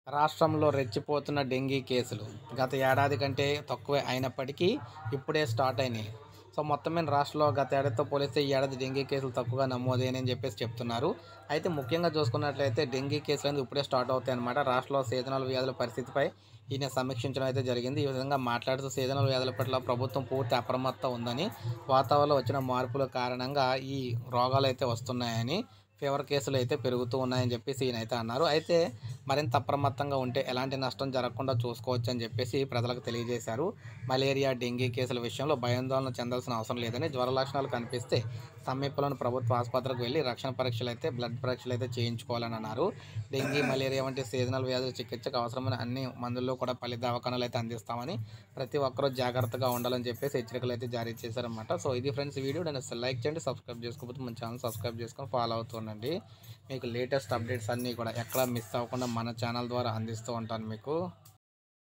రాష్ట్రంలో రెచ్చిపోతున్న డెంగీ కేసులు గత ఏడాది కంటే తక్కువే అయినప్పటికీ ఇప్పుడే స్టార్ట్ అయినాయి సో మొత్తం మీద రాష్ట్రంలో గత ఏడాదితో పోలిస్తే ఈ ఏడాది డెంగీ కేసులు తక్కువగా నమోదైనని చెప్పేసి చెప్తున్నారు అయితే ముఖ్యంగా చూసుకున్నట్లయితే డెంగీ కేసులు అనేది ఇప్పుడే స్టార్ట్ అవుతాయి అనమాట రాష్ట్రంలో సీజనల్ వ్యాధుల పరిస్థితిపై ఈయన సమీక్షించడం అయితే జరిగింది ఈ విధంగా మాట్లాడుతూ సీజనల్ వ్యాధుల పట్ల ప్రభుత్వం పూర్తి అప్రమత్తం ఉందని వాతావరణంలో వచ్చిన మార్పుల కారణంగా ఈ రోగాలు అయితే వస్తున్నాయని ఫీవర్ కేసులు అయితే పెరుగుతూ ఉన్నాయని చెప్పేసి ఈయన అయితే అన్నారు అయితే మరింత అప్రమత్తంగా ఉంటే ఎలాంటి నష్టం జరగకుండా చూసుకోవచ్చు అని చెప్పేసి ప్రజలకు తెలియజేశారు మలేరియా డెంగీ కేసుల విషయంలో భయాందోళన చెందాల్సిన అవసరం లేదని జ్వర లక్షణాలు కనిపిస్తే సమీపంలోని ప్రభుత్వ ఆసుపత్రికి వెళ్ళి రక్షణ పరీక్షలు అయితే బ్లడ్ పరీక్షలు అయితే చేయించుకోవాలని అన్నారు డెంగీ మలేరియా వంటి సీజనల్ వ్యాధుల చికిత్సకు అవసరమైన అన్ని మందుల్లో కూడా పలు దవాఖానాలు అయితే అందిస్తామని ప్రతి ఒక్కరూ జాగ్రత్తగా ఉండాలని చెప్పేసి హెచ్చరికలు అయితే జారీ చేశారన్నమాట సో ఇది ఫ్రెండ్స్ వీడియో నేను అసలు లైక్ చేయండి సబ్స్క్రైబ్ చేసుకోకపోతే మన ఛానల్ సబ్స్క్రైబ్ చేసుకొని ఫాలో అవుతుండండి మీకు లేటెస్ట్ అప్డేట్స్ అన్నీ కూడా ఎక్కడ మిస్ అవ్వకుండా మన ఛానల్ ద్వారా అందిస్తూ ఉంటాను మీకు